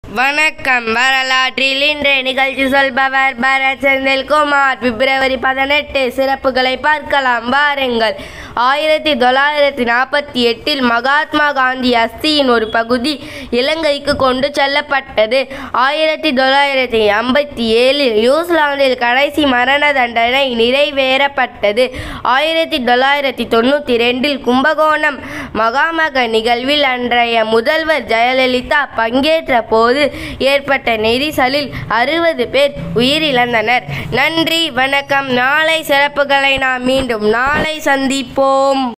வணக்கம் வரலாற்றில் இன்றைய நிகழ்ச்சி சொல்பவர் பரத் செந்தில்குமார் பிப்ரவரி பதினெட்டு சிறப்புகளை பார்க்கலாம் வாருங்கள் ஆயிரத்தி தொள்ளாயிரத்தி நாற்பத்தி எட்டில் மகாத்மா காந்தி அஸ்தியின் ஒரு பகுதி இலங்கைக்கு கொண்டு செல்லப்பட்டது ஆயிரத்தி தொள்ளாயிரத்தி ஐம்பத்தி ஏழில் நியூசிலாந்தில் கடைசி மரண தண்டனை நிறைவேறப்பட்டது ஆயிரத்தி தொள்ளாயிரத்தி தொண்ணூற்றி ரெண்டில் கும்பகோணம் மகாமக நிகழ்வில் அன்றைய முதல்வர் ஜெயலலிதா பங்கேற்ற போது ஏற்பட்ட நெரிசலில் அறுபது பேர் உயிரிழந்தனர் நன்றி வணக்கம் நாளை சிறப்புகளை நாம் மீண்டும் நாளை சந்திப்போம்